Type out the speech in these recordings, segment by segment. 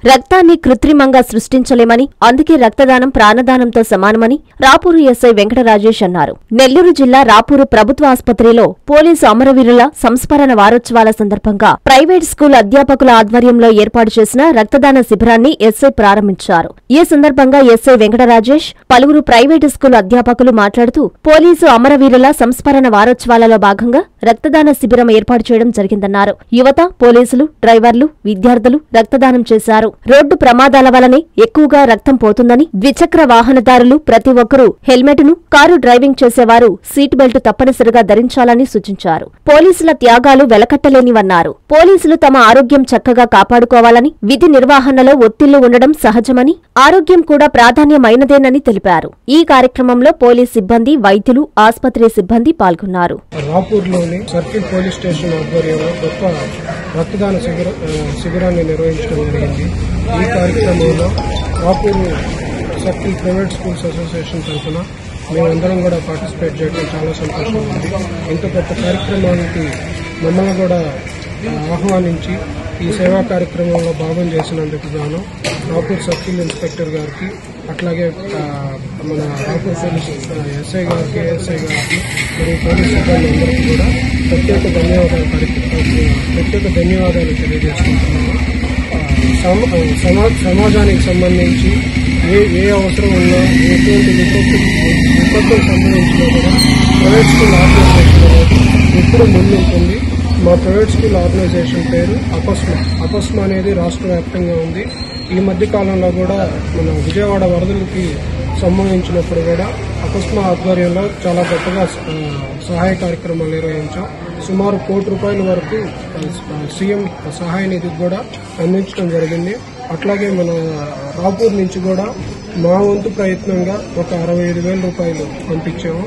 రక్తాన్ని కృత్రిమంగా సృష్టించలేమని అందుకే రక్తదానం ప్రాణదానంతో సమానమని రాపూరు ఎస్ఐ వెంకట రాజేష్ అన్నారు నెల్లూరు జిల్లా రాపూరు ప్రభుత్వ ఆసుపత్రిలో పోలీసు అమరవీరుల సంస్మరణ వారోత్సవాల సందర్భంగా ప్రైవేట్ స్కూల్ అధ్యాపకుల ఆధ్వర్యంలో ఏర్పాటు చేసిన రక్తదాన శిబిరాన్ని ఎస్ఐ ప్రారంభించారు ఈ సందర్భంగా ఎస్ఐ వెంకట రాజేష్ పలువురు ప్రైవేటు స్కూల్ అధ్యాపకులు మాట్లాడుతూ పోలీసు అమరవీరుల సంస్మరణ వారోత్సవాలలో భాగంగా రక్తదాన శిబిరం ఏర్పాటు చేయడం జరిగిందన్నారు యువత పోలీసులు డ్రైవర్లు విద్యార్థులు రక్తదానం చేశారు రోడ్డు ప్రమాదాల వలనే ఎక్కువగా రక్తం పోతుందని ద్విచక్ర వాహనదారులు ప్రతి ఒక్కరూ హెల్మెట్ ను కారు డ్రైవింగ్ చేసేవారు సీట్ బెల్ట్ తప్పనిసరిగా ధరించాలని సూచించారు పోలీసుల త్యాగాలు వెలకట్టలేనివన్నారు పోలీసులు తమ ఆరోగ్యం చక్కగా కాపాడుకోవాలని విధి నిర్వహణలో ఒత్తిళ్లు ఉండడం సహజమని ఆరోగ్యం కూడా ప్రాధాన్యమైనదేనని తెలిపారు ఈ కార్యక్రమంలో పోలీస్ సిబ్బంది వైద్యులు ఆస్పత్రి సిబ్బంది పాల్గొన్నారు రాపూర్లోని సర్కిల్ పోలీస్ స్టేషన్ ఆధ్వర్యంలో గొప్ప రక్తదాన శిబిర ఆ, శిబిరాన్ని నిర్వహించడం జరిగింది ఈ కార్యక్రమంలో Rapur circle private schools association తరఫున మేమందరం కూడా పార్టిసిపేట్ చేయడం చాలా సంతోషంగా ఉంది ఇంత గొప్ప కార్యక్రమానికి మమ్మల్ని కూడా ఆ, ఆహ్వానించి ఈ సేవా కార్యక్రమంలో భాగం చేసినందుకు గాను రాపూర్ సర్కిల్ ఇన్స్పెక్టర్ గారికి అట్లాగే ఆ, మన రాపూర్ పోలీస్ ఎస్ఐ గారికి ఎస్ఐ గారికి మరియు పోలీస్ సిబ్బంది అందరికీ కూడా ప్రత్యేక ధన్యవాదాలు పరి- ప్రత్యేక ధన్యవాదాలు తెలియజేసుకుంటున్నాను ఆ, సమ- ఆ, సమా- సమాజానికి సంబంధించి ఏ ఏ అవసరం ఉన్నా ఎటువంటి విపత్తు విపత్తుకు సంబంధించినా కూడా ప్రైవేట్ స్కూల్ ఆర్గనైజేషన్ అనేది ఎప్పుడు ముందుంటుంది మా ప్రైవేట్ స్కూల్ ఆర్గనైజేషన్ పేరు అపస్మ అపస్మ అనేది రాష్ట్ర వ్యాప్తంగా ఉంది ఈ మధ్య కాలంలో కూడా మన విజయవాడ వరదలకి సంబంధించినప్పుడు కూడా అపస్మ ఆధ్వర్యంలో చాలా గొప్పగా ఆ, సహాయ కార్యక్రమాలు నిర్వహించాం సుమారు కోటి రూపాయల వరకు ఆ, సీఎం సహాయ నిధికి కూడా అందించడం జరిగింది అట్లాగే మన రాపూర్ నుంచి కూడా మా వంతు ప్రయత్నంగా ఒక అరవై ఐదు వేల రూపాయలు పంపించాము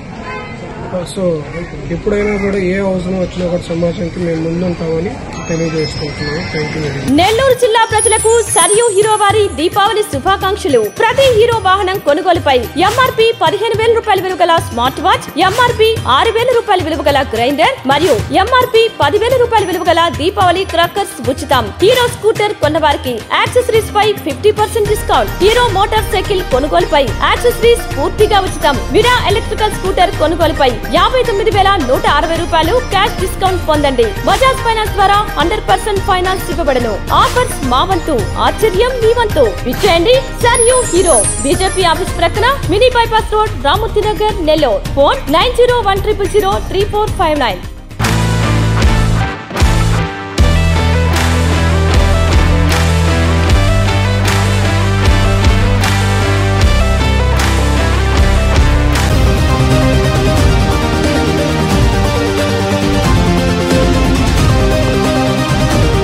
సో ఎప్పుడైనా కూడా ఏ అవసరం వచ్చినా కూడా సమాజానికి మేము ముందుంటామని తెలియజేసుకుంటున్నాము thank you very much. Nellore జిల్లా ప్రజలకు సరియు హీరో వారి దీపావళి శుభాకాంక్షలు ప్రతి హీరో వాహనం కొనుగోలుపై ఎంఆర్పి పదిహేను వేల రూపాయల విలువ గల స్మార్ట్ వాచ్ ఎంఆర్పి ఆరు వేల రూపాయల విలువ గల గ్రైండర్ మరియు ఎంఆర్పి పదివేల రూపాయల విలువ గల దీపావళి క్రాకర్స్ ఉచితం హీరో స్కూటర్ కొన్న వారికి యాక్సెసరీస్ పై fifty percent discount hero motorcycle కొనుగోలుపై యాక్సెసరీస్ పూర్తిగా ఉచితం విరా ఎలక్ట్రికల్ స్కూటర్ కొనుగోలుపై యాభై తొమ్మిది వేల నూట అరవై రూపాయలు క్యాష్ డిస్కౌంట్ పొందండి బజాజ్ ఫైనాన్స్ ద్వారా హండ్రెడ్ పర్సెంట్ ఫైనాన్స్ ఇవ్వబడను ఆఫర్స్ మా వంతు ఆశ్చర్యం మీ వంతు విచ్చేయండి sir you hero BJP office ప్రక్కన mini bypass road Ramurthy Nagar Nellore phone nine zero one triple zero three four five nine